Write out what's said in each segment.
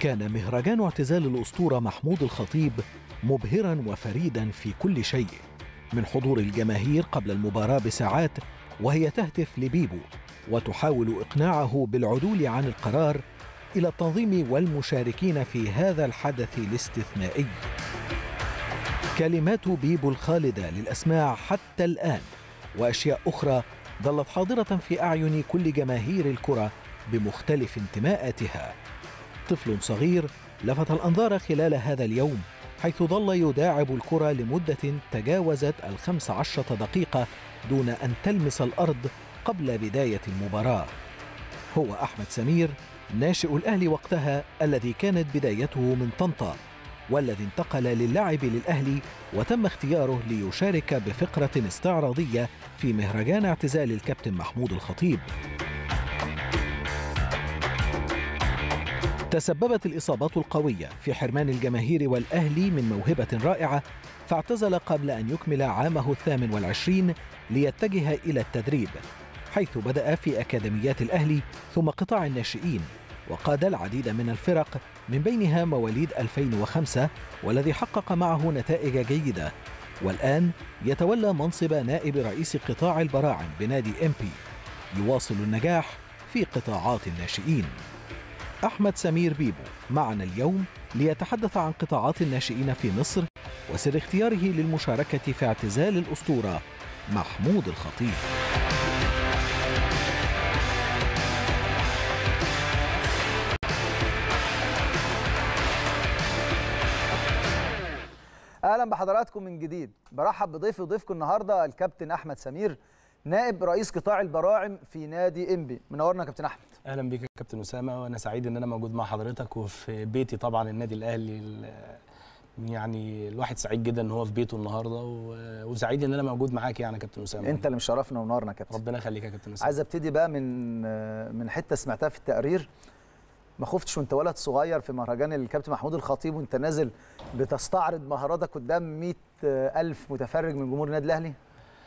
كان مهرجان اعتزال الأسطورة محمود الخطيب مبهرا وفريدا في كل شيء من حضور الجماهير قبل المباراة بساعات وهي تهتف لبيبو وتحاول إقناعه بالعدول عن القرار إلى التنظيم والمشاركين في هذا الحدث الاستثنائي كلمات بيبو الخالدة للأسماع حتى الآن وأشياء أخرى ظلت حاضرة في أعين كل جماهير الكرة بمختلف انتماءاتها طفل صغير لفت الأنظار خلال هذا اليوم حيث ظل يداعب الكرة لمدة تجاوزت الخمس عشرة دقيقة دون أن تلمس الأرض قبل بداية المباراة هو أحمد سمير ناشئ الأهلي وقتها الذي كانت بدايته من طنطا والذي انتقل للعب للأهلي وتم اختياره ليشارك بفقرة استعراضية في مهرجان اعتزال الكابتن محمود الخطيب تسببت الإصابات القوية في حرمان الجماهير والأهلي من موهبة رائعة فاعتزل قبل أن يكمل عامه الثامن والعشرين ليتجه إلى التدريب حيث بدأ في أكاديميات الأهلي ثم قطاع الناشئين وقاد العديد من الفرق من بينها مواليد 2005 والذي حقق معه نتائج جيدة والآن يتولى منصب نائب رئيس قطاع البراعم بنادي إمبي يواصل النجاح في قطاعات الناشئين أحمد سمير بيبو معنا اليوم ليتحدث عن قطاعات الناشئين في مصر وسر اختياره للمشاركة في اعتزال الأسطورة محمود الخطيب اهلا بحضراتكم من جديد برحب بضيفي وضيفكم النهارده الكابتن احمد سمير نائب رئيس قطاع البراعم في نادي انبي منورنا يا كابتن احمد اهلا بيك يا كابتن اسامه وانا سعيد ان انا موجود مع حضرتك وفي بيتي طبعا النادي الاهلي ال- يعني الواحد سعيد جدا ان هو في بيته النهارده و- وسعيد ان انا موجود معاك يعني يا كابتن اسامه انت اللي مشرفنا ومنورنا يا كابتن ربنا يخليك يا كابتن اسامه عايز ابتدي بقى من من حته سمعتها في التقرير ما خفتش وانت ولد صغير في مهرجان الكابتن محمود الخطيب وانت نازل بتستعرض مهاراتك قدام 100 ألف متفرج من جمهور النادي الاهلي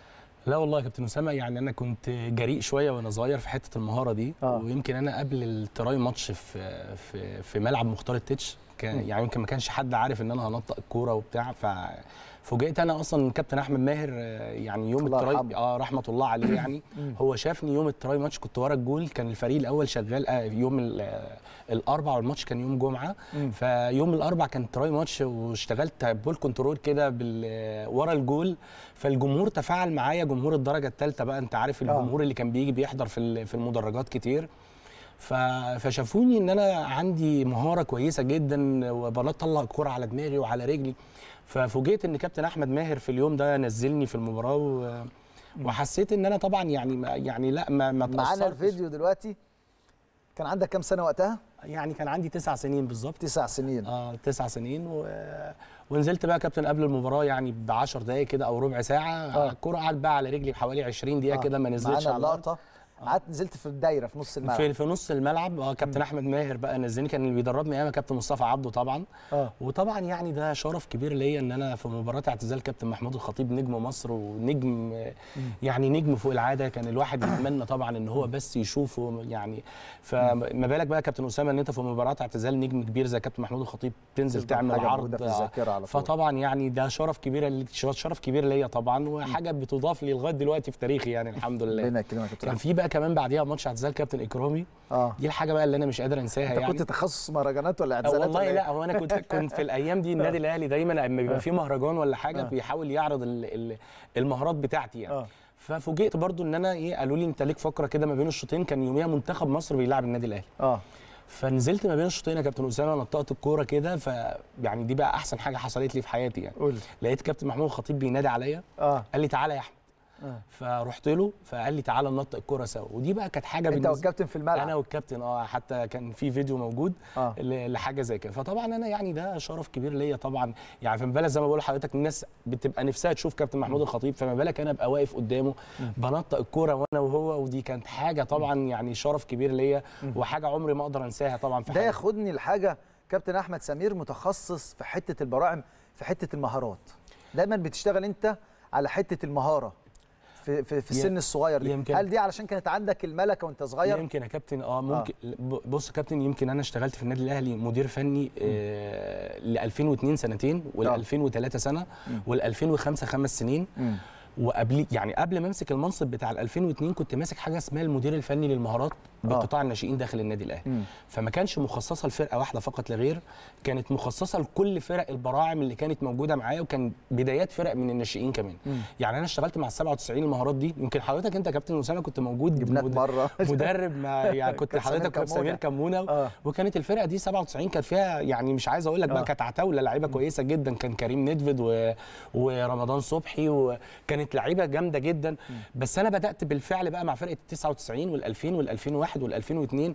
لا والله يا كابتن اسامه يعني انا كنت جريء شويه وانا صغير في حته المهاره دي آه. ويمكن انا قبل التراي ماتش في في في ملعب مختار التتش كان مم. يعني يمكن ما كانش حد عارف ان انا هنطق الكوره وبتاع ففوجئت انا اصلا كابتن احمد ماهر آه، يعني يوم الله التراي يرحمه. اه رحمه الله عليه يعني مم. هو شافني يوم التراي ماتش كنت ورا الجول كان الفريق الاول شغال آه يوم ال- آه، الاربع والماتش كان يوم جمعه مم. فيوم الاربع كان تراي ماتش واشتغلت بول كنترول كده بال- ورا الجول فالجمهور تفاعل معايا جمهور الدرجه الثالثه بقى انت عارف الجمهور اللي كان بيجي بيحضر في ال- في المدرجات كتير ف- فشافوني ان انا عندي مهاره كويسه جدا وبطلع الكره على دماغي وعلى رجلي ففوجئت ان كابتن احمد ماهر في اليوم ده نزلني في المباراه و... وحسيت ان انا طبعا يعني ما يعني لا ما ما معانا اتأثرتش. الفيديو دلوقتي كان عندك كام سنه وقتها يعني كان عندي تسع سنين بالظبط تسع سنين اه تسع سنين و... ونزلت بقى كابتن قبل المباراه يعني ب 10 دقائق كده او ربع ساعه آه. الكوره قعدت بقى على رجلي بحوالي 20 دقيقه آه. كده ما نزلتش معانا على الأرض. اللقطه قعدت نزلت في الدايره في نص الملعب في في نص الملعب اه كابتن احمد ماهر بقى نزلني كان اللي بيدربني ايام كابتن مصطفى عبده طبعا اه وطبعا يعني ده شرف كبير ليا ان انا في مباراه اعتزال كابتن محمود الخطيب نجم مصر ونجم يعني نجم فوق العاده كان الواحد يتمنى طبعا ان هو بس يشوفه يعني فما بالك بقى يا كابتن اسامه ان انت في مباراه اعتزال نجم كبير زي كابتن محمود الخطيب تنزل تفضل تعمل حاجة عرض موجودة في آه، الذاكرة على طول. فطبعا يعني ده شرف كبير شرف كبير ليا طبعا وحاجه بتضاف لي لغايه دلوقتي في تاريخي يعني الحمد لله ربنا يكرمك يا كابتن كان أحمد. في بقى كمان بعديها ماتش اعتزال كابتن اكرامي اه دي الحاجه بقى اللي انا مش قادر انساها انت يعني كنت تخصص مهرجانات ولا آه اعتزالات والله ولا لا إيه؟ هو انا كنت كنت في الايام دي النادي الاهلي دايما لما بيبقى في مهرجان ولا حاجه آه. بيحاول يعرض ال- ال- المهارات بتاعتي يعني اه ففوجئت برضو ان انا ايه قالوا لي انت ليك فقره كده ما بين الشوطين كان يوميها منتخب مصر بيلعب النادي الاهلي اه فنزلت ما بين الشوطين يا كابتن اسامه نطقت الكوره كده ف يعني دي بقى احسن حاجه حصلت لي في حياتي يعني قول لقيت كابتن محمود الخطيب بينادي عليا اه قال لي تعالى يا احمد آه. فرحت له فقال لي تعالى ننطق الكوره سوا ودي بقى كانت حاجه انت بالنسبه والكابتن في الملعب انا والكابتن اه حتى كان في فيديو موجود اه ل- لحاجه زي كده فطبعا انا يعني ده شرف كبير ليا طبعا يعني فما بالك زي ما بقول لحضرتك الناس بتبقى نفسها تشوف كابتن محمود الخطيب فما بالك انا ابقى واقف قدامه بنطق الكوره وانا وهو ودي كانت حاجه طبعا يعني شرف كبير ليا وحاجه عمري ما اقدر انساها طبعا في ده حياتي ياخدني لحاجه كابتن احمد سمير متخصص في حته البراعم في حته المهارات دايما بتشتغل انت على حته المهاره في في, في السن الصغير دي يمكن. هل دي علشان كانت عندك الملكه وانت صغير يمكن يا كابتن اه ممكن آه. بص يا كابتن يمكن انا اشتغلت في النادي الاهلي مدير فني آه ل 2002 سنتين وال آه. 2003 سنه وال 2005 خمس سنين مم. وقبل يعني قبل ما امسك المنصب بتاع ال 2002 كنت ماسك حاجه اسمها المدير الفني للمهارات بقطاع الناشئين داخل النادي الاهلي مم. فما كانش مخصصه لفرقه واحده فقط لغير كانت مخصصه لكل فرق البراعم اللي كانت موجوده معايا وكان بدايات فرق من الناشئين كمان مم. يعني انا اشتغلت مع ال 97 المهارات دي يمكن حضرتك انت يا كابتن اسامه كنت موجود جبناك مد- مره مدرب مع يعني كنت كان سمير حضرتك كنت كمونة. سمير كمونه آه. وكانت الفرقه دي 97 كانت فيها يعني مش عايز اقول لك آه. بقى كانت عتاوله لعيبه كويسه جدا كان كريم ندفد و... ورمضان صبحي وكانت لعيبه جامده جدا بس انا بدات بالفعل بقى مع فرقه ال 99 وال2000 وال2001 وال2002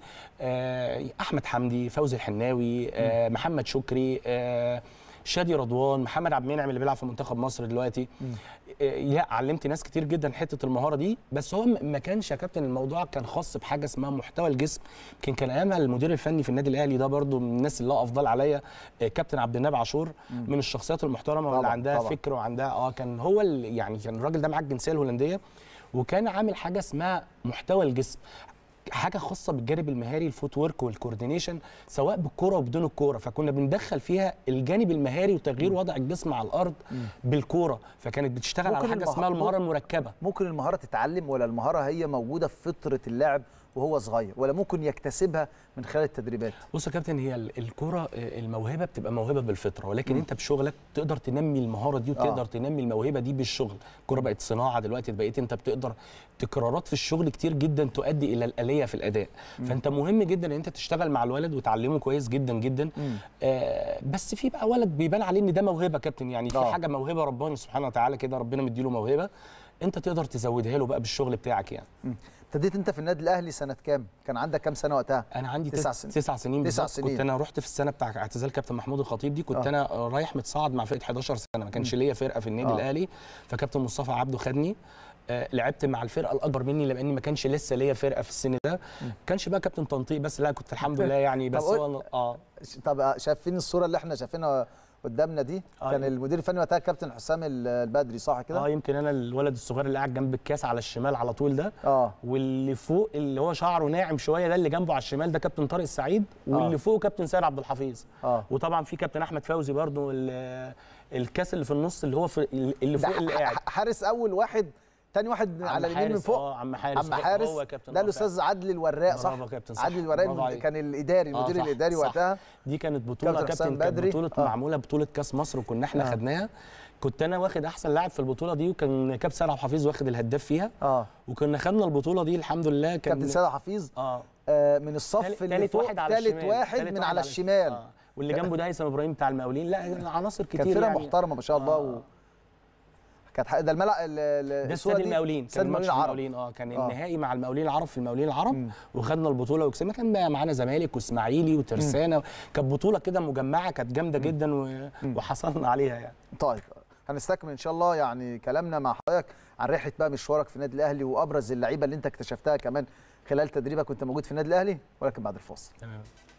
آه احمد حمدي فوزي الحناوي آه محمد شكري آه شادي رضوان محمد عبد المنعم اللي بيلعب في منتخب مصر دلوقتي آه، لا علمت ناس كتير جدا حته المهاره دي بس هو م- ما كانش يا كابتن الموضوع كان خاص بحاجه اسمها محتوى الجسم يمكن كان ايامها المدير الفني في النادي الاهلي ده برضو من الناس اللي له افضل عليا آه، كابتن عبد النبي عاشور من الشخصيات المحترمه واللي طبعاً، عندها طبعاً. فكر وعندها اه كان هو ال- يعني كان الراجل ده معاه الجنسيه الهولنديه وكان عامل حاجه اسمها محتوى الجسم حاجه خاصه بالجانب المهاري الفوت ورك والكوردينيشن سواء بالكوره وبدون الكوره فكنا بندخل فيها الجانب المهاري وتغيير وضع الجسم على الارض بالكوره فكانت بتشتغل على ممكن حاجه المه- اسمها المهاره المركبه ممكن المهاره تتعلم ولا المهاره هي موجوده في فطره اللاعب وهو صغير ولا ممكن يكتسبها من خلال التدريبات بص يا كابتن هي ال- الكرة آه، الموهبة بتبقى موهبة بالفطرة ولكن انت بشغلك تقدر تنمي المهارة دي وتقدر آه. تنمي الموهبة دي بالشغل الكرة بقت صناعة دلوقتي بقيت انت بتقدر تكرارات في الشغل كتير جدا تؤدي الى الآلية في الأداء فانت مهم جدا ان انت تشتغل مع الولد وتعلمه كويس جدا جدا آه بس في بقى ولد بيبان عليه ان ده موهبة كابتن يعني في آه. حاجة موهبة ربنا سبحانه وتعالى كده ربنا مديله موهبة انت تقدر تزودها له بقى بالشغل بتاعك يعني مم. ابتديت انت في النادي الاهلي سنه كام كان عندك كام سنه وقتها انا عندي تسع تسع سنين. سنين تسع سنين تسع بالظبط. سنين. كنت انا رحت في السنه بتاع اعتزال كابتن محمود الخطيب دي كنت آه. آه. انا رايح متصاعد مع فرقه 11 سنه ما كانش ليا فرقه في النادي آه. آه. الاهلي فكابتن مصطفى عبده خدني آه لعبت مع الفرقه الاكبر مني لاني ما كانش لسه ليا فرقه في السن ده ما كانش بقى كابتن تنطيق بس لا كنت الحمد لله يعني طب بس قول- هو اه ش- طب شايفين الصوره اللي احنا شايفينها قدامنا دي آه. كان المدير الفني وقتها كابتن حسام ال- البدري صح كده اه يمكن انا الولد الصغير اللي قاعد جنب الكاس على الشمال على طول ده اه واللي فوق اللي هو شعره ناعم شويه ده اللي جنبه على الشمال ده كابتن طارق السعيد واللي آه. فوق كابتن سيد عبد الحفيظ اه وطبعا في كابتن احمد فوزي برضو ال- الكاس اللي في النص اللي هو في اللي ده فوق اللي ح- قاعد ح- حارس اول واحد تاني واحد عم على اليمين من حارس، فوق اه عم حارس عم هو- حارس هو كابتن ده آه، الاستاذ عادل الوراق صح برافو يا كابتن، صح. عادل الوراق برافو عليك. كان الاداري آه، المدير صح، الاداري صح. وقتها دي كانت بطوله كابتن حسام كابتن كانت بدري. بطوله آه. معموله بطوله كاس مصر وكنا احنا آه. خدناها كنت انا واخد احسن لاعب في البطوله دي وكان كابتن سيد عبد الحفيظ واخد الهداف فيها اه وكنا خدنا البطوله دي الحمد لله كان كابتن سيد حفيظ اه آه من الصف تالت- اللي تالت فوق واحد على تالت الشمال واحد تالت من على الشمال آه. واللي جنبه ده هيثم ابراهيم بتاع المقاولين لا عناصر كتير كان فرقه يعني. محترمه ما شاء الله آه. و... كانت حق- ده الملعب ال- ال- ده الصورة استاد دي المقاولين استاد كان ماتش المقاولين العرب المقاولين اه كان آه. النهائي مع المقاولين العرب في المقاولين العرب مم. وخدنا البطوله وكسبنا كان بقى معانا زمالك واسماعيلي وترسانه كانت بطوله كده مجمعه كانت جامده جدا و... وحصلنا عليها يعني طيب هنستكمل ان شاء الله يعني كلامنا مع حضرتك عن رحله بقى مشوارك في النادي الاهلي وابرز اللعيبه اللي انت اكتشفتها كمان خلال تدريبك وانت موجود في النادي الاهلي ولكن بعد الفاصل تمام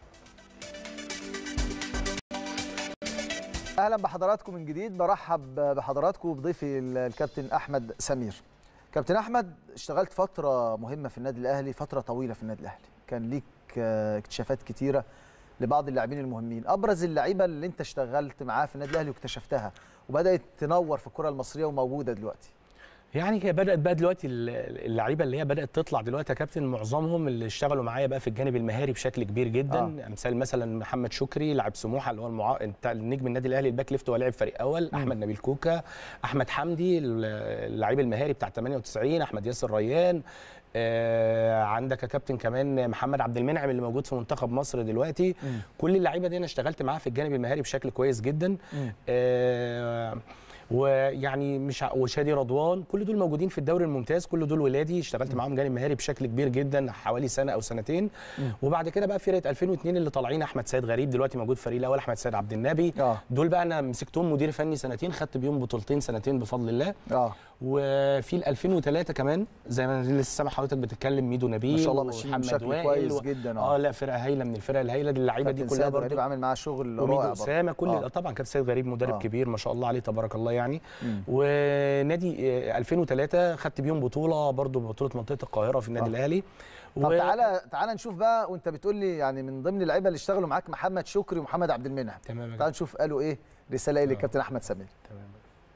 اهلا بحضراتكم من جديد برحب بحضراتكم وبضيفي الكابتن احمد سمير كابتن احمد اشتغلت فتره مهمه في النادي الاهلي فتره طويله في النادي الاهلي كان ليك آه، اكتشافات كتيره لبعض اللاعبين المهمين ابرز اللعيبه اللي انت اشتغلت معاه في النادي الاهلي واكتشفتها وبدات تنور في الكره المصريه وموجوده دلوقتي يعني هي بدات بقى دلوقتي ال- اللعيبه اللي هي بدات تطلع دلوقتي يا كابتن معظمهم اللي اشتغلوا معايا بقى في الجانب المهاري بشكل كبير جدا آه. آه. مثال مثلا محمد شكري لاعب سموحه اللي هو المعا... بتاع النجم النادي الاهلي الباك ليفت هو لاعب فريق اول مم. احمد نبيل كوكا احمد حمدي ال- اللعيب المهاري بتاع 98 احمد ياسر ريان آه عندك يا كابتن كمان محمد عبد المنعم اللي موجود في منتخب مصر دلوقتي مم. كل اللعيبه دي انا اشتغلت معاها في الجانب المهاري بشكل كويس جدا آه ويعني مش ع- وشادي رضوان كل دول موجودين في الدوري الممتاز كل دول ولادي اشتغلت معاهم جانب مهاري بشكل كبير جدا حوالي سنه او سنتين وبعد كده بقى فرقه 2002 اللي طالعين احمد سيد غريب دلوقتي موجود في الفريق الاول احمد سيد عبد النبي اه دول بقى انا مسكتهم مدير فني سنتين خدت بيهم بطولتين سنتين بفضل الله اه وفي ال 2003 كمان زي ما أنا لسه سامع حضرتك بتتكلم ميدو نبيل ما شاء الله ماشيين ومحمد بشكل وائل كويس و... جدا اه لا فرقه هايله من الفرق الهايله دي اللعيبه دي كابتن كلها سيد غريب برضه عامل معاه شغل وميدو رائع برضه. اسامه كل آه. آه. طبعا كابتن سيد غريب مدرب آه. آه. كبير ما شاء الله عليه تبارك الله يعني مم. ونادي آه، 2003 خدت بيهم بطوله برضه بطوله منطقه القاهره في النادي آه. الاهلي طب تعالى تعالى نشوف بقى وانت بتقول لي يعني من ضمن اللعيبه اللي اشتغلوا معاك محمد شكري ومحمد عبد المنعم تمام يا تعال نشوف قالوا ايه رساله ايه للكابتن احمد سمير تمام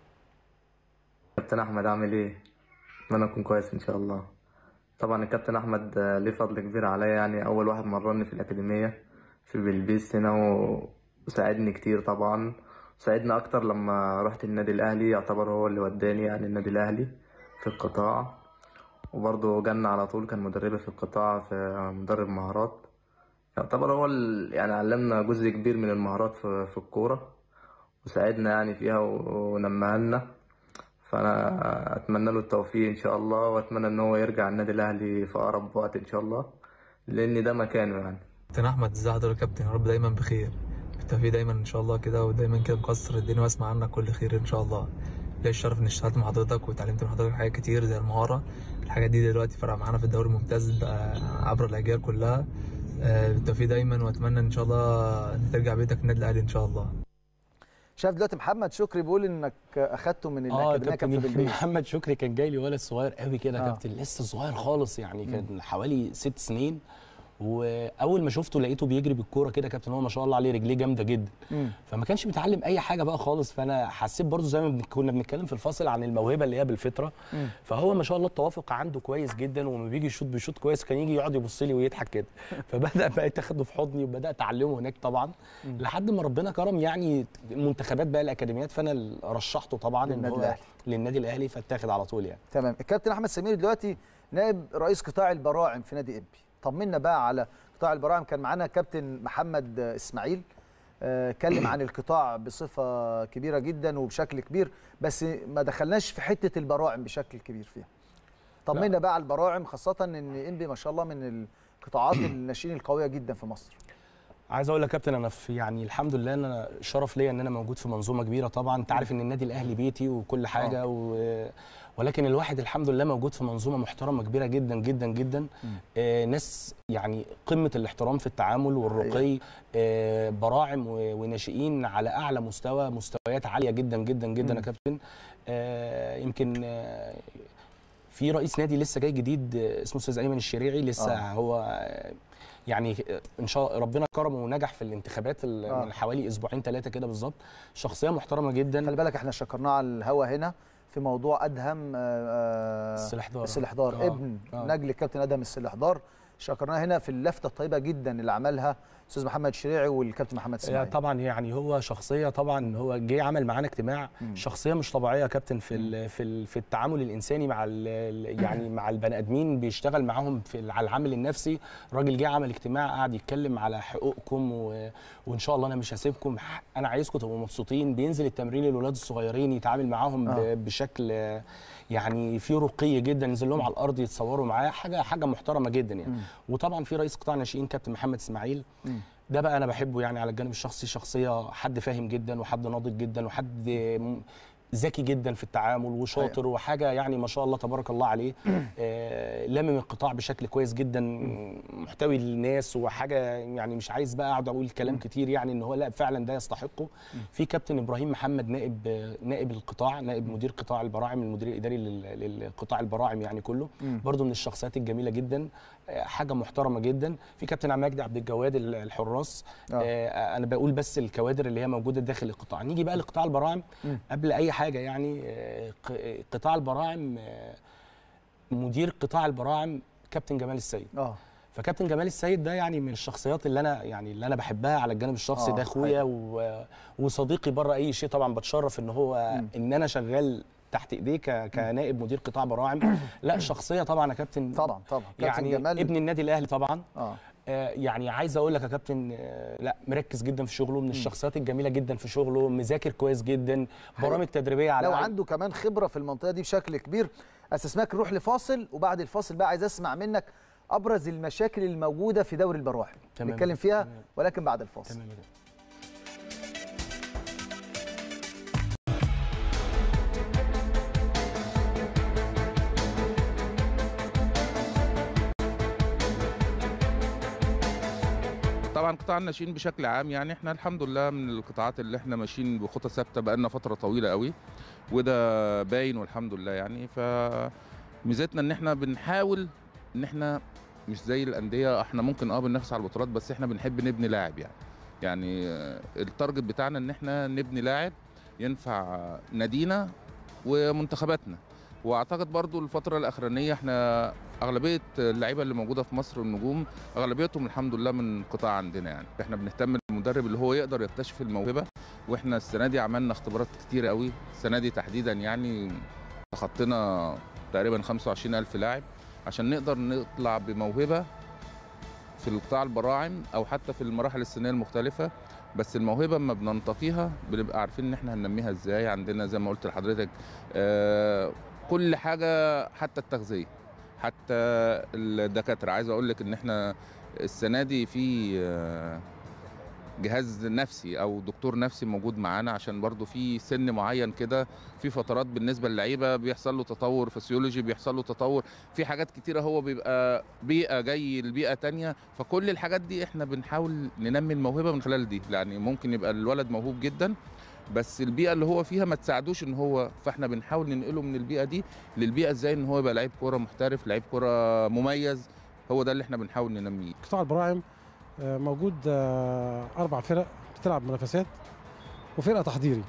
كابتن احمد عامل ايه اتمنى اكون كويس ان شاء الله طبعا الكابتن احمد آه، ليه فضل كبير عليا يعني اول واحد مرني في الاكاديميه في بلبيس هنا و- وساعدني كتير طبعا ساعدني اكتر لما رحت النادي الاهلي يعتبر هو اللي وداني يعني النادي الاهلي في القطاع وبرضه جنة على طول كان مدربي في القطاع في مدرب مهارات يعتبر هو ال- يعني علمنا جزء كبير من المهارات في, في الكورة وساعدنا يعني فيها و- ونماها لنا فانا اتمنى له التوفيق ان شاء الله واتمنى ان هو يرجع النادي الاهلي في اقرب وقت ان شاء الله لان ده مكانه يعني كابتن احمد ازي حضرتك يا كابتن يا رب دايما بخير بالتوفيق دايما ان شاء الله كده ودايما كده مكسر الدنيا واسمع عنك كل خير ان شاء الله ليا الشرف اني اشتغلت مع حضرتك واتعلمت من حضرتك حاجات كتير زي المهاره الحاجات دي دلوقتي فرق معانا في الدوري الممتاز بقى عبر الاجيال كلها آه، بالتوفيق دايما واتمنى ان شاء الله ان ترجع بيتك النادي الاهلي ان شاء الله شايف دلوقتي محمد شكري بيقول انك اخدته من اه الاكاديميه كان في كابتن بلبيس محمد شكري كان جاي لي ولد صغير قوي كده آه. آه. كابتن لسه صغير خالص يعني كان حوالي ست سنين واول ما شفته لقيته بيجري بالكوره كده كابتن هو ما شاء الله عليه رجليه جامده جدا مم. فما كانش بيتعلم اي حاجه بقى خالص فانا حسيت برضو زي ما بن- كنا بنتكلم في الفاصل عن الموهبه اللي هي بالفطره مم. فهو ما شاء الله التوافق عنده كويس جدا ولما بيجي يشوط بيشوط كويس كان يجي يقعد يبص لي ويضحك كده فبدا بقى تاخده في حضني وبدات اعلمه هناك طبعا لحد ما ربنا كرم يعني المنتخبات بقى الاكاديميات فانا ال- رشحته طبعا ان للنادي هو الأهلي. للنادي الاهلي فاتاخد على طول يعني تمام الكابتن احمد سمير دلوقتي نائب رئيس قطاع البراعم في نادي انبي طمنا بقى على قطاع البراعم كان معانا كابتن محمد اسماعيل آه، اتكلم عن القطاع بصفه كبيره جدا وبشكل كبير بس ما دخلناش في حته البراعم بشكل كبير فيها طمنا بقى على البراعم خاصه ان انبي ما شاء الله من القطاعات الناشئين القويه جدا في مصر عايز اقول لك يا كابتن انا في يعني الحمد لله ان انا شرف ليا ان انا موجود في منظومه كبيره طبعا انت عارف ان النادي الاهلي بيتي وكل حاجه و... ولكن الواحد الحمد لله موجود في منظومه محترمه كبيره جدا جدا جدا آه ناس يعني قمه الاحترام في التعامل والرقي آه براعم و- وناشئين على اعلى مستوى مستويات عاليه جدا جدا جدا يا مم. كابتن آه يمكن آه في رئيس نادي لسه جاي جديد آه، اسمه استاذ ايمن الشريعي لسه آه. آه. هو آه، يعني ان شاء ربنا كرمه ونجح في الانتخابات ال- آه. من حوالي اسبوعين ثلاثه كده بالظبط شخصيه محترمه جدا خلي بالك احنا شكرناه على الهوا هنا في موضوع ادهم آه، آه، السلحدار. السلحدار آه، ابن آه. نجل الكابتن ادهم السلحدار شكرناه هنا في اللفته الطيبه جدا اللي عملها استاذ محمد شريعي والكابتن محمد يا اسماعيل طبعا يعني هو شخصيه طبعا هو جه عمل معانا اجتماع مم. شخصيه مش طبيعيه يا كابتن في ال في ال في التعامل الانساني مع ال يعني مع البني ادمين بيشتغل معاهم في ال- على العامل النفسي الراجل جه عمل اجتماع قعد يتكلم على حقوقكم و وان شاء الله انا مش هسيبكم ح- انا عايزكم تبقوا مبسوطين بينزل التمرين للولاد الصغيرين يتعامل معاهم آه. ب- بشكل آه، يعني فيه رقي جدا ينزل لهم على الارض يتصوروا معاه حاجه حاجه محترمه جدا يعني مم. وطبعا في رئيس قطاع ناشئين كابتن محمد اسماعيل مم. ده بقى انا بحبه يعني على الجانب الشخصي شخصيه حد فاهم جدا وحد ناضج جدا وحد م- ذكي جدا في التعامل وشاطر وحاجه يعني ما شاء الله تبارك الله عليه آه لامم القطاع بشكل كويس جدا محتوي للناس وحاجه يعني مش عايز بقى اقعد اقول كلام كتير يعني ان هو لا فعلا ده يستحقه في كابتن ابراهيم محمد نائب نائب القطاع نائب مدير قطاع البراعم المدير الاداري لل- للقطاع البراعم يعني كله مم. برضو من الشخصيات الجميله جدا آه، حاجه محترمه جدا في كابتن عم مجدي عبد الجواد ال- الحراس آه. آه، انا بقول بس الكوادر اللي هي موجوده داخل القطاع نيجي بقى لقطاع البراعم مم. قبل اي حاجه يعني آه، ق- قطاع البراعم آه، مدير قطاع البراعم كابتن جمال السيد اه فكابتن جمال السيد ده يعني من الشخصيات اللي انا يعني اللي انا بحبها على الجانب الشخصي آه، ده اخويا و... وصديقي بره اي شيء طبعا بتشرف ان هو مم. ان انا شغال تحت ايديه ك... كنائب مدير قطاع براعم لا شخصيه طبعا يا كابتن طبعا طبعا كابتن يعني جمال ابن النادي الاهلي طبعا اه آه، يعني عايز اقول لك يا كابتن آه، لا مركز جدا في شغله من الشخصيات الجميله جدا في شغله مذاكر كويس جدا برامج تدريبيه على لو أعلى- عنده كمان خبره في المنطقه دي بشكل كبير استسمعك نروح لفاصل وبعد الفاصل بقى عايز اسمع منك ابرز المشاكل الموجوده في دوري البراعم تمام. نتكلم فيها تمام. ولكن بعد الفاصل تمام يا كابتن. طبعا قطاع الناشئين بشكل عام يعني احنا الحمد لله من القطاعات اللي احنا ماشيين بخطى ثابته بقالنا فتره طويله قوي وده باين والحمد لله يعني فميزتنا ان احنا بنحاول ان احنا مش زي الانديه احنا ممكن اه بننافس على البطولات بس احنا بنحب نبني لاعب يعني يعني آه، التارجت بتاعنا ان احنا نبني لاعب ينفع نادينا ومنتخباتنا واعتقد برضو الفتره الاخرانيه احنا اغلبيه اللعيبه اللي موجوده في مصر النجوم اغلبيتهم الحمد لله من قطاع عندنا يعني احنا بنهتم بالمدرب اللي هو يقدر يكتشف الموهبه واحنا السنه دي عملنا اختبارات كتير قوي السنه دي تحديدا يعني تخطينا تقريبا 25000 لاعب عشان نقدر نطلع بموهبه في القطاع البراعم او حتى في المراحل السنيه المختلفه بس الموهبه اما بننتقيها بنبقى عارفين ان احنا هننميها ازاي عندنا زي ما قلت لحضرتك آه، كل حاجه حتى التغذيه حتى الدكاتره عايز اقول لك ان احنا السنه دي في آه، جهاز نفسي او دكتور نفسي موجود معانا عشان برضو في سن معين كده في فترات بالنسبه للعيبه بيحصل له تطور فسيولوجي بيحصل له تطور في حاجات كتيره هو بيبقى بيئه جاي لبيئه تانية فكل الحاجات دي احنا بنحاول ننمي الموهبه من خلال دي يعني ممكن يبقى الولد موهوب جدا بس البيئه اللي هو فيها ما تساعدوش ان هو فاحنا بنحاول ننقله من البيئه دي للبيئه ازاي ان هو يبقى لعيب كوره محترف لعيب كوره مميز هو ده اللي احنا بنحاول ننميه قطاع البراعم آه، موجود آه، اربع فرق بتلعب منافسات وفرقه تحضيري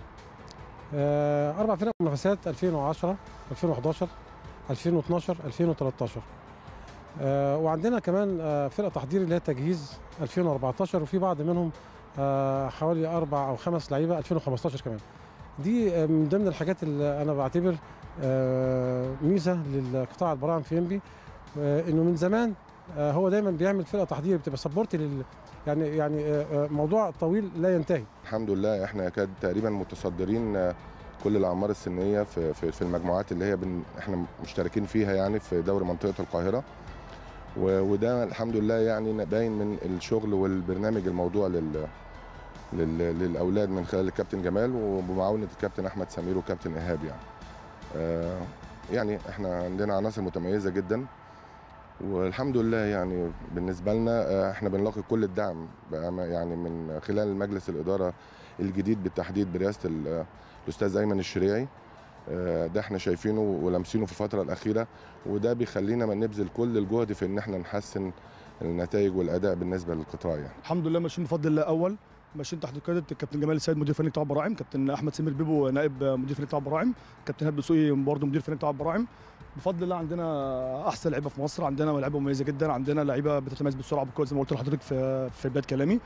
آه، اربع فرق منافسات 2010 2011 2012 2013 آه، وعندنا كمان آه، فرقه تحضيري اللي هي تجهيز 2014 وفي بعض منهم آه، حوالي اربع او خمس لعيبه 2015 كمان دي آه، من ضمن الحاجات اللي انا بعتبر آه، ميزه للقطاع البراعم في انبي آه، انه من زمان آه، هو دايما بيعمل فرقه تحضيري بتبقى سبورت لل يعني يعني آه، آه، موضوع طويل لا ينتهي الحمد لله احنا كاد تقريبا متصدرين آه، كل الاعمار السنيه في في, في المجموعات اللي هي بن احنا مشتركين فيها يعني في دوري منطقه القاهره و- وده الحمد لله يعني باين من الشغل والبرنامج الموضوع لل لل للاولاد من خلال الكابتن جمال وبمعاونه الكابتن احمد سمير والكابتن ايهاب يعني آه، يعني احنا عندنا عناصر متميزه جدا والحمد لله يعني بالنسبه لنا آه، احنا بنلاقي كل الدعم بقى ما- يعني من خلال مجلس الاداره الجديد بالتحديد برئاسه ال- الاستاذ ايمن الشريعي آه، ده احنا شايفينه ولامسينه في الفتره الاخيره وده بيخلينا ما نبذل كل الجهد في ان احنا نحسن النتائج والاداء بالنسبه للقطاع يعني الحمد لله ماشيين بفضل الله اول ماشيين تحت قياده الكابتن جمال السيد مدير فني قطاع البراعم كابتن احمد سمير بيبو نائب مدير فني قطاع البراعم كابتن هاب دسوقي برضه مدير فني قطاع البراعم بفضل الله عندنا احسن لعيبه في مصر عندنا لعيبه مميزه جدا عندنا لعيبه بتتميز بالسرعه بالقوه زي ما قلت لحضرتك في في بدايه كلامي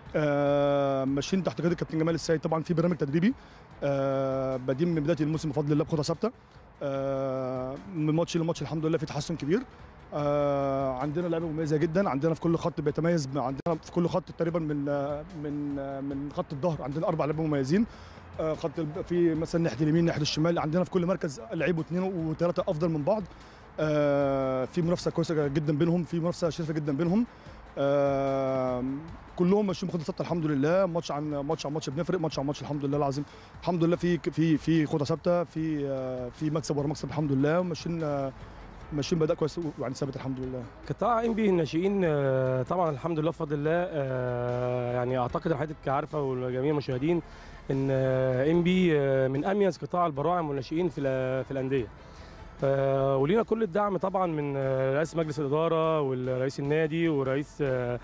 آه ماشيين تحت قياده الكابتن جمال السيد طبعا في برنامج تدريبي آه بادئين من بدايه الموسم بفضل الله بخطى ثابته آه من ماتش لماتش الحمد لله في تحسن كبير آه عندنا لعيبه مميزه جدا عندنا في كل خط بيتميز عندنا في كل خط تقريبا من آه من آه من خط الظهر عندنا اربع لعيبه مميزين آه خط الب- في مثلا ناحيه اليمين ناحيه الشمال عندنا في كل مركز لعيب واثنين وثلاثه افضل من بعض آه في منافسه كويسه جدا بينهم في منافسه شريفه جدا بينهم آه كلهم ماشيين بخطه ثابته الحمد لله ماتش عن ماتش عن ماتش بنفرق ماتش عن ماتش الحمد لله العظيم الحمد لله في في في خطه ثابته في آه في مكسب ورا مكسب الحمد لله ماشيين آه ماشيين باداء كويس ويعني ثابت الحمد لله قطاع ام بي الناشئين آه، طبعا الحمد لله بفضل الله آه، يعني اعتقد إن حضرتك عارفه وجميع المشاهدين ان ام بي من اميز قطاع البراعم والناشئين في ال- في الانديه آه، ولينا كل الدعم طبعا من آه، رئيس مجلس الاداره ورئيس النادي ورئيس آه،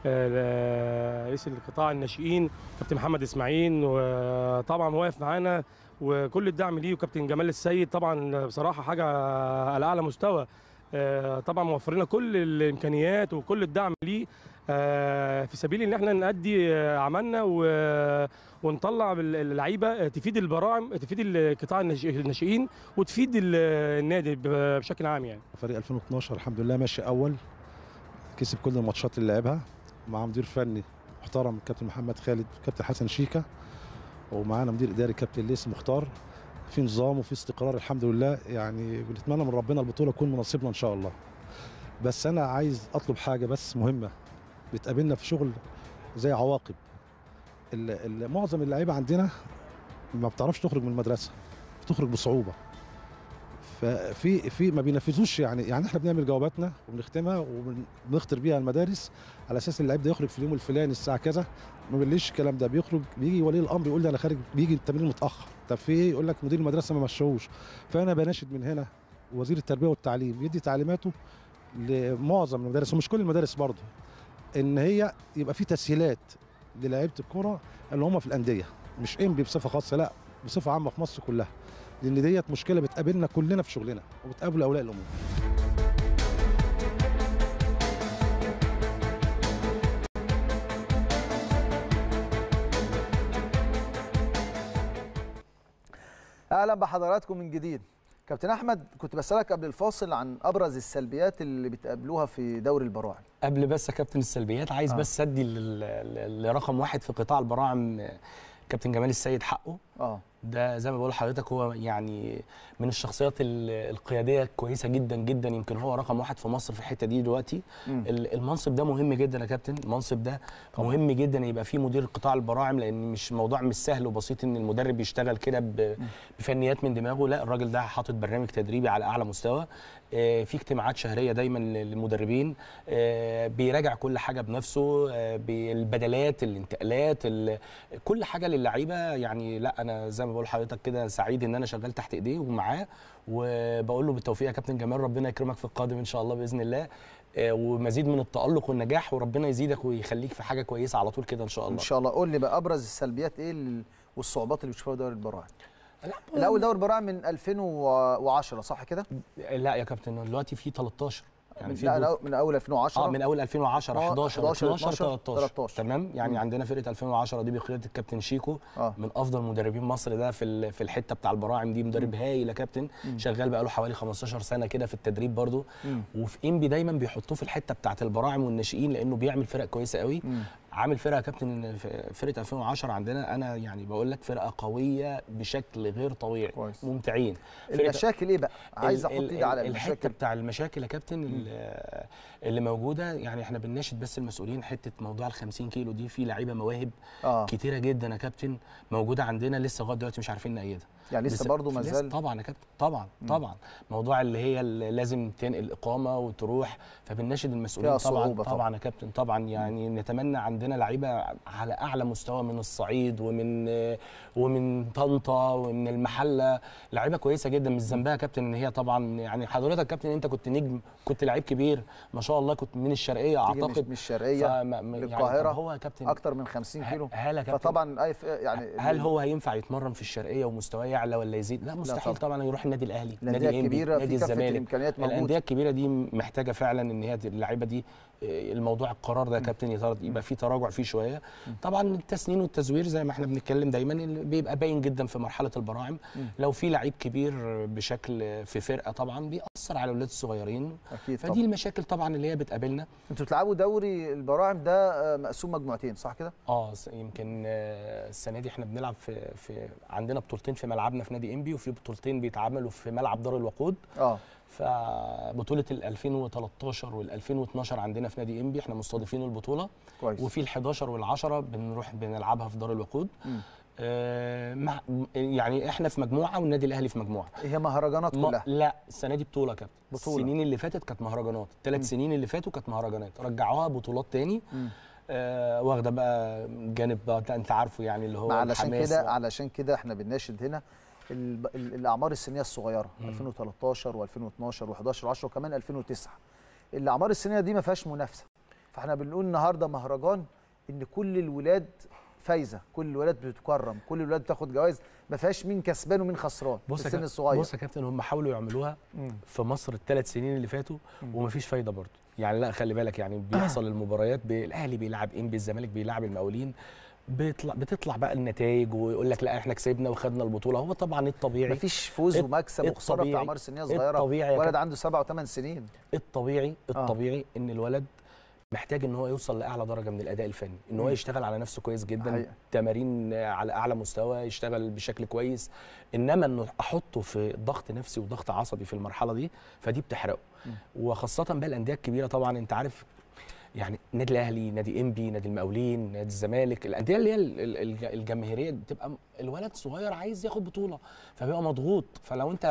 آه، رئيس القطاع الناشئين كابتن محمد اسماعيل وطبعا واقف معانا وكل الدعم ليه وكابتن جمال السيد طبعا بصراحه حاجه على اعلى مستوى آه، طبعا موفر لنا كل الامكانيات وكل الدعم ليه آه، في سبيل ان احنا نأدي آه، عملنا و- ونطلع بال- اللعيبه آه، تفيد البراعم تفيد القطاع الناشئ- الناشئين وتفيد ال- النادي ب- بشكل عام يعني فريق 2012 الحمد لله ماشي اول كسب كل الماتشات اللي لعبها مع مدير فني محترم كابتن محمد خالد كابتن حسن شيكا ومعانا مدير اداري كابتن ليس مختار في نظام وفي استقرار الحمد لله يعني بنتمنى من ربنا البطوله تكون من نصيبنا ان شاء الله بس انا عايز اطلب حاجه بس مهمه بتقابلنا في شغل زي عواقب ال- ال- معظم اللعيبه عندنا ما بتعرفش تخرج من المدرسه بتخرج بصعوبه ففي في ما بينفذوش يعني يعني احنا بنعمل جواباتنا وبنختمها وبنخطر بيها المدارس على اساس اللعيب ده يخرج في اليوم الفلاني الساعه كذا ما بنليش الكلام ده بيخرج بيجي ولي الامر يقول لي انا خارج بيجي التمرين متاخر طب في ايه يقول لك مدير المدرسه ما مشوش فانا بناشد من هنا وزير التربيه والتعليم يدي تعليماته لمعظم المدارس ومش كل المدارس برضه ان هي يبقى في تسهيلات للاعيبه الكوره اللي هم في الانديه مش انبي بصفه خاصه لا بصفه عامه في مصر كلها لان ديت مشكله بتقابلنا كلنا في شغلنا وبتقابل اولياء الامور اهلا بحضراتكم من جديد كابتن احمد كنت بسالك قبل الفاصل عن ابرز السلبيات اللي بتقابلوها في دوري البراعم قبل بس يا كابتن السلبيات عايز آه. آه. بس ادي لل- لل- لرقم واحد في قطاع البراعم كابتن جمال السيد حقه اه ده زي ما بقول لحضرتك هو يعني من الشخصيات ال- القياديه الكويسه جدا جدا يمكن هو رقم واحد في مصر في الحته دي دلوقتي مم. ال- المنصب ده مهم جدا يا كابتن المنصب ده مهم جدا يبقى فيه مدير قطاع البراعم لان مش موضوع مش سهل وبسيط ان المدرب يشتغل كده ب- بفنيات من دماغه لا الراجل ده حاطط برنامج تدريبي على اعلى مستوى آه، في اجتماعات شهريه دايما للمدربين آه، بيراجع كل حاجه بنفسه آه، بالبدلات الانتقالات ال- كل حاجه للعيبه يعني لا انا زي ما بقول لحضرتك كده سعيد ان انا شغال تحت ايديه ومعاه وبقول له بالتوفيق يا كابتن جمال ربنا يكرمك في القادم ان شاء الله باذن الله آه، ومزيد من التالق والنجاح وربنا يزيدك ويخليك في حاجه كويسه على طول كده ان شاء ان الله شاء الله قول لي بقى ابرز السلبيات ايه ال- والصعوبات اللي بتشوفها في دوري البراعم لا، الاول دوري البراعم من 2010 صح كده لا يا كابتن دلوقتي في 13 يعني في لا بطولة- لا، من اول 2010 اه من اول 2010 آه، 11 11 12 13 13. تمام يعني مم. عندنا فرقه 2010 دي بقياده الكابتن شيكو اه من افضل مدربين مصر ده في ال- في الحته بتاع البراعم دي مدرب هايل يا كابتن مم. شغال بقاله حوالي 15 سنه كده في التدريب برضو مم. وفي انبي دايما بيحطوه في الحته بتاعه البراعم والناشئين لانه بيعمل فرق كويسه قوي مم. عامل فرقه يا كابتن في فرقه 2010 عندنا انا يعني بقول لك فرقه قويه بشكل غير طبيعي كويس. ممتعين فرقة- المشاكل ايه بقى عايز ال- احط ال- ايدي على الحته المشاكل بتاع المشاكل يا كابتن ال- اللي موجوده يعني احنا بنناشد بس المسؤولين حته موضوع ال 50 كيلو دي في لعيبه مواهب اه كتيره جدا يا كابتن موجوده عندنا لسه لغايه دلوقتي مش عارفين نأيدها يعني لسه برضه ما لسه زال طبعا يا كابتن طبعا طبعا موضوع اللي هي اللي لازم تنقل اقامه وتروح فبنناشد المسؤولين فيها طبعا صعوبة طبعا, طبعاً. طبعا يا كابتن طبعا يعني نتمنى عندنا لعيبه على اعلى مستوى من الصعيد ومن ومن طنطا ومن المحله لعيبه كويسه جدا مش ذنبها يا كابتن ان هي طبعا يعني حضرتك يا كابتن انت كنت نجم كنت لعيب كبير ما شاء الله كنت من الشرقيه تيجي مش- اعتقد من الشرقيه فما- ما- يعني للقاهرة طب هو يا كابتن اكتر من 50 كيلو هل يا كابتن فطبعا اي ف- يعني هل هو هينفع يتمرن في الشرقيه ومستواه يعلى ولا يزيد؟ لا مستحيل طبعاً. طبعا يروح النادي الاهلي الانديه الإنبي، الكبيره نادي في كافه الزمالك الامكانيات الانديه موجوده الكبيره دي محتاجه فعلا ان هي اللعيبه دي آه، الموضوع القرار ده يا كابتن يتر- يبقى فيه تراجع فيه شويه طبعا التسنين والتزوير زي ما احنا بنتكلم دايما اللي بيبقى باين جدا في مرحله البراعم لو في لعيب كبير بشكل في فرقه طبعا بيأثر على الاولاد الصغيرين اكيد فدي طبعا المشاكل طبعا اللي هي بتقابلنا انتوا بتلعبوا دوري البراعم ده آه، مقسوم مجموعتين صح كده اه س- يمكن آه، السنه دي احنا بنلعب في في عندنا بطولتين في ملعبنا في نادي انبي وفي بطولتين بيتعملوا في ملعب دار الوقود اه فبطوله ال 2013 وال 2012 عندنا في نادي انبي احنا مستضيفين البطوله كويس وفي ال 11 وال 10 بنروح بنلعبها في دار الوقود مم. آه مع يعني احنا في مجموعه والنادي الاهلي في مجموعه هي مهرجانات ما كلها لا السنه دي بطوله يا كابتن بطولة. السنين اللي فاتت كانت مهرجانات الثلاث سنين اللي فاتوا كانت مهرجانات رجعوها بطولات تاني مم. آه واخده بقى جانب بقى انت عارفه يعني اللي هو ما علشان الحماس كده و- علشان كده احنا بنناشد هنا ال- ال- الاعمار السنيه الصغيره 2013 و2012 و11 و10 وكمان 2009 الاعمار السنيه دي ما فيهاش منافسه فاحنا بنقول النهارده مهرجان ان كل الولاد فايزه كل الولاد بتتكرم كل الولاد بتاخد جوائز ما فيهاش مين كسبان ومين خسران في بص يا السن كابتن الصغير بص يا كابتن هم حاولوا يعملوها مم. في مصر الثلاث سنين اللي فاتوا ومفيش فايده برضه يعني لا خلي بالك يعني بيحصل المباريات بي- الاهلي بيلعب انبي الزمالك بيلعب المقاولين بيطلع بتطلع بقى النتائج ويقول لك لا احنا كسبنا وخدنا البطوله هو طبعا الطبيعي مفيش فوز الط- ومكسب وخساره في الطبيعي- اعمار سنيه صغيره الطبيعي يا ولد كابتن. عنده سبع وثمان سنين الطبيعي الطبيعي ان الولد محتاج ان هو يوصل لاعلى درجه من الاداء الفني ان هو مم. يشتغل على نفسه كويس جدا حقيقة. تمارين على اعلى مستوى يشتغل بشكل كويس انما انه احطه في ضغط نفسي وضغط عصبي في المرحله دي فدي بتحرقه وخاصه بقى الانديه الكبيره طبعا انت عارف يعني النادي الاهلي نادي انبي نادي المقاولين نادي الزمالك الانديه اللي هي ال- ال- الج- الجماهيريه بتبقى م- الولد صغير عايز ياخد بطوله فبيبقى مضغوط فلو انت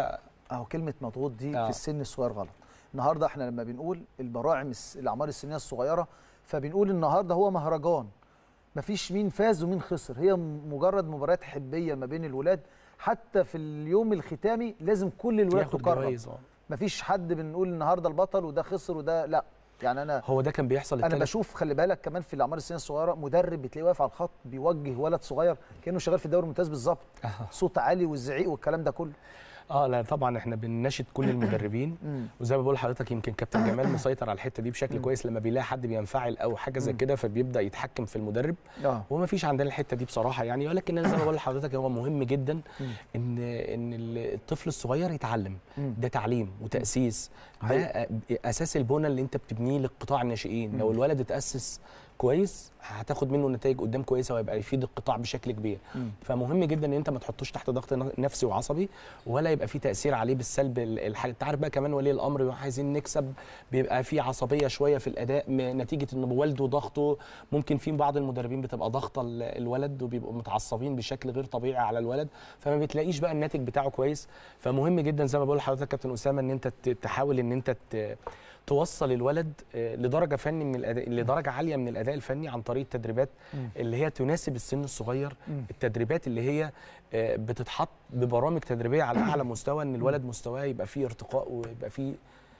اهو كلمه مضغوط دي آه. في السن الصغير غلط النهارده احنا لما بنقول البراعم الس- الاعمار السنيه الصغيره فبنقول النهارده هو مهرجان مفيش مين فاز ومين خسر هي م- مجرد مباريات حبيه ما بين الولاد حتى في اليوم الختامي لازم كل الولاد ياخد تكرم جوائز آه. مفيش حد بنقول النهارده البطل وده خسر وده لا يعني انا هو ده كان بيحصل انا التلات بشوف خلي بالك كمان في الاعمار السنيه الصغيره مدرب بتلاقيه واقف على الخط بيوجه ولد صغير كانه شغال في الدوري الممتاز بالظبط صوت عالي والزعيق والكلام ده كله اه لا طبعا احنا بنناشد كل المدربين مم. وزي ما بقول لحضرتك يمكن كابتن جمال مسيطر على الحته دي بشكل كويس لما بيلاقي حد بينفعل او حاجه زي مم. كده فبيبدا يتحكم في المدرب اه وما فيش عندنا الحته دي بصراحه يعني ولكن انا زي ما بقول لحضرتك هو مهم جدا مم. ان ان الطفل الصغير يتعلم مم. ده تعليم وتاسيس ده اساس البنى اللي انت بتبنيه للقطاع الناشئين لو مم. الولد اتاسس كويس هتاخد منه نتائج قدام كويسه وهيبقى يفيد القطاع بشكل كبير مم. فمهم جدا ان انت ما تحطوش تحت ضغط نفسي وعصبي ولا يبقى في تاثير عليه بالسلب ال- الحاجه انت عارف بقى كمان ولي الامر بيبقى عايزين نكسب بيبقى في عصبيه شويه في الاداء م- نتيجه ان والده ضغطه ممكن في بعض المدربين بتبقى ضاغطه ال- الولد وبيبقوا متعصبين بشكل غير طبيعي على الولد فما بتلاقيش بقى الناتج بتاعه كويس فمهم جدا زي ما بقول لحضرتك كابتن اسامه ان انت ت- تحاول ان انت ت- توصل الولد آه، لدرجه فني من الاداء لدرجه عاليه من الاداء الفني عن طريق التدريبات مم. اللي هي تناسب السن الصغير مم. التدريبات اللي هي آه، بتتحط ببرامج تدريبيه على اعلى مستوى ان الولد مستواه يبقى فيه ارتقاء ويبقى فيه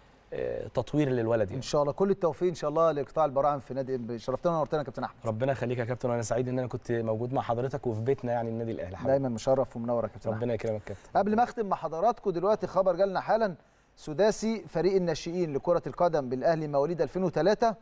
آه، تطوير للولد ان يعني شاء الله كل التوفيق ان شاء الله لقطاع البراعم في نادي إنبي. شرفتنا ونورتنا يا كابتن احمد ربنا يخليك يا كابتن وانا سعيد ان انا كنت موجود مع حضرتك وفي بيتنا يعني النادي الاهلي حبيبي. دايما مشرف ومنور يا كابتن أحمد. ربنا يكرمك كابتن قبل ما اختم مع حضراتكم دلوقتي خبر جالنا حالا سداسي فريق الناشئين لكرة القدم بالأهلي مواليد 2003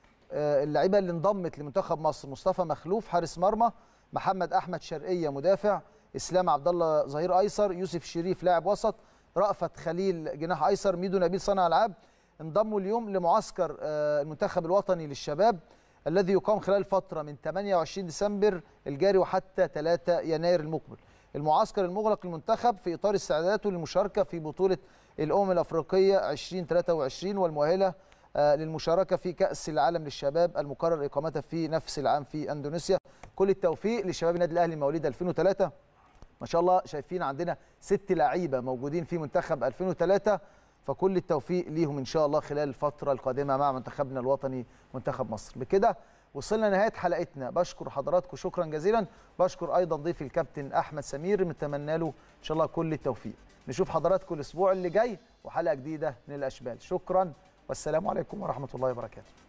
آه، اللعيبة اللي انضمت لمنتخب مصر مصطفى مخلوف حارس مرمى محمد أحمد شرقية مدافع إسلام عبد الله ظهير أيسر يوسف شريف لاعب وسط رأفت خليل جناح أيسر ميدو نبيل صانع ألعاب انضموا اليوم لمعسكر آه، المنتخب الوطني للشباب الذي يقام خلال فترة من 28 ديسمبر الجاري وحتى 3 يناير المقبل المعسكر المغلق للمنتخب في إطار استعداداته للمشاركة في بطولة الأمم الأفريقية 2023 والمؤهلة آه، للمشاركة في كأس العالم للشباب المقرر إقامتها في نفس العام في أندونيسيا كل التوفيق لشباب النادي الأهلي مواليد 2003 ما شاء الله شايفين عندنا ست لعيبة موجودين في منتخب 2003 فكل التوفيق ليهم إن شاء الله خلال الفترة القادمة مع منتخبنا الوطني منتخب مصر بكده وصلنا نهاية حلقتنا بشكر حضراتكم شكرا جزيلا بشكر أيضا ضيفي الكابتن أحمد سمير نتمنى له إن شاء الله كل التوفيق نشوف حضراتكم الأسبوع اللي جاي وحلقة جديدة من الأشبال شكرا والسلام عليكم ورحمة الله وبركاته